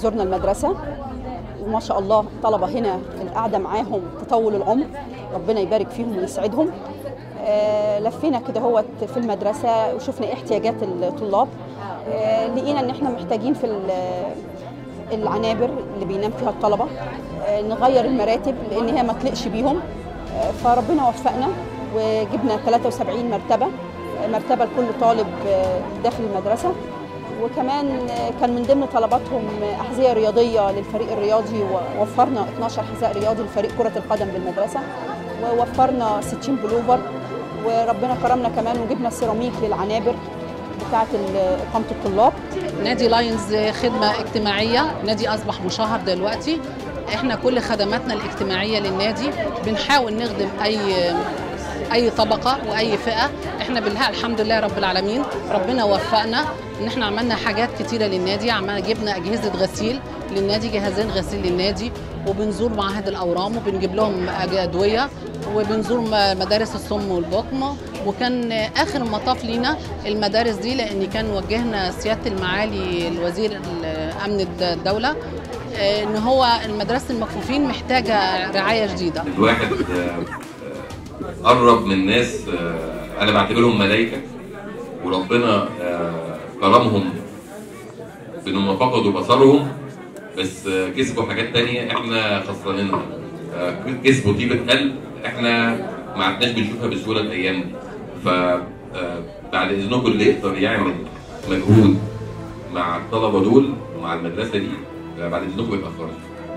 زرنا المدرسه وما شاء الله الطلبه هنا القعده معاهم تطول العمر ربنا يبارك فيهم ويسعدهم آه، لفينا كده هو في المدرسه وشفنا ايه احتياجات الطلاب آه، لقينا ان احنا محتاجين في ال- العنابر اللي بينام فيها الطلبه آه، نغير المراتب لان هي ما تليقش بيهم آه، فربنا وفقنا وجبنا 73 مرتبه آه، مرتبه لكل طالب آه، داخل المدرسه وكمان آه، كان من ضمن طلباتهم آه، احذيه رياضيه للفريق الرياضي ووفرنا 12 حذاء رياضي لفريق كره القدم بالمدرسه ووفرنا 60 بلوفر وربنا كرمنا كمان وجبنا سيراميك للعنابر بتاعه ال- اقامه الطلاب نادي لاينز خدمة اجتماعية نادي أصبح مشهر دلوقتي احنا كل خدماتنا الاجتماعية للنادي بنحاول نخدم أي أي طبقة وأي فئة احنا بالله الحمد لله رب العالمين ربنا وفقنا ان احنا عملنا حاجات كتيرة للنادي عملنا جبنا أجهزة غسيل للنادي جهازين غسيل للنادي وبنزور معاهد الأورام وبنجيب لهم أدوية وبنزور م- مدارس الصم والبكم وكان اخر مطاف لينا المدارس دي لان كان وجهنا سياده المعالي الوزير امن الدوله آه، ان هو المدرسه المكفوفين محتاجه رعايه جديده الواحد آه، آه، قرب من ناس آه، انا بعتبرهم ملائكه وربنا آه، كرمهم بانهم فقدوا بصرهم بس آه، كسبوا حاجات تانية احنا خسرانينها آه، كسبوا طيبة قلب احنا ما عدناش بنشوفها بسهولة الايام دي ف آه، بعد اذنكم اللي يقدر يعمل مجهود مع الطلبة دول ومع المدرسة دي آه، بعد اذنكم يبقى خالص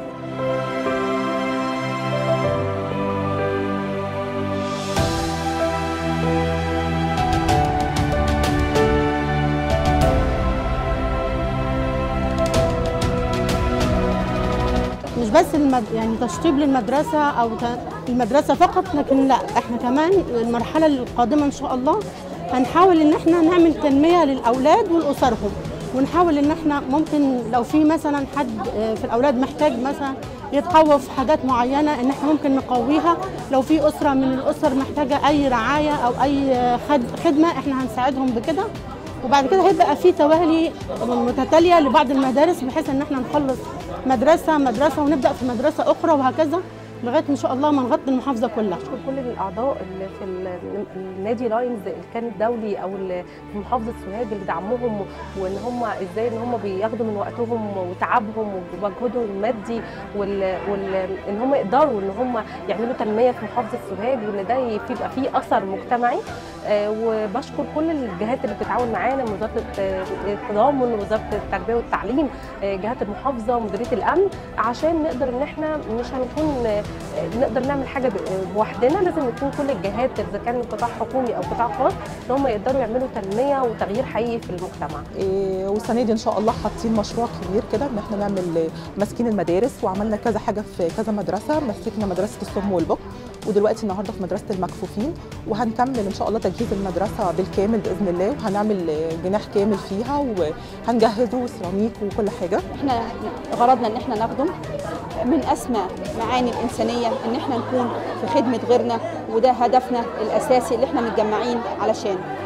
مش بس المد... يعني تشطيب للمدرسة أو ت... المدرسة فقط لكن لا احنا كمان المرحلة القادمة إن شاء الله هنحاول إن احنا نعمل تنمية للأولاد ولأسرهم ونحاول إن احنا ممكن لو في مثلا حد آه، في الأولاد محتاج مثلا يتقوى في حاجات معينة إن احنا ممكن نقويها لو في أسرة من الأسر محتاجة أي رعاية أو أي آه، خد... خدمة احنا هنساعدهم بكده وبعد كده هيبقى في توالي متتاليه لبعض المدارس بحيث ان احنا نخلص مدرسه مدرسه ونبدا في مدرسه اخرى وهكذا لغايه ان شاء الله ما نغطي المحافظه كلها بشكر كل الاعضاء اللي في ال- النادي لاينز اللي كان الدولي او اللي في محافظه سوهاج اللي دعمهم وان هم ازاي ان هم بياخدوا من وقتهم وتعبهم ومجهودهم المادي وال... وال... ان هم يقدروا ان هم يعملوا تنميه في محافظه سوهاج وان ده يبقى فيه اثر مجتمعي آه، وبشكر كل الجهات اللي بتتعاون معانا من وزاره آه، التضامن وزاره التربيه والتعليم آه، جهات المحافظه ومديريه الامن عشان نقدر ان احنا مش هنكون آه، نقدر نعمل حاجه ب- بوحدنا لازم يكون كل الجهات اذا كان قطاع حكومي او قطاع خاص ان هم يقدروا يعملوا تنميه وتغيير حقيقي في المجتمع إيه، والسنه دي ان شاء الله حاطين مشروع كبير كده ان احنا نعمل ماسكين المدارس وعملنا كذا حاجه في كذا مدرسه مسكنا مدرسه الصم والبكر ودلوقتي النهارده في مدرسه المكفوفين وهنكمل ان شاء الله تجهيز المدرسه بالكامل باذن الله وهنعمل جناح كامل فيها وهنجهزه سيراميك وكل حاجه احنا غرضنا ان احنا نخدم من اسمى معاني الانسانيه ان احنا نكون في خدمه غيرنا وده هدفنا الاساسي اللي احنا متجمعين علشانه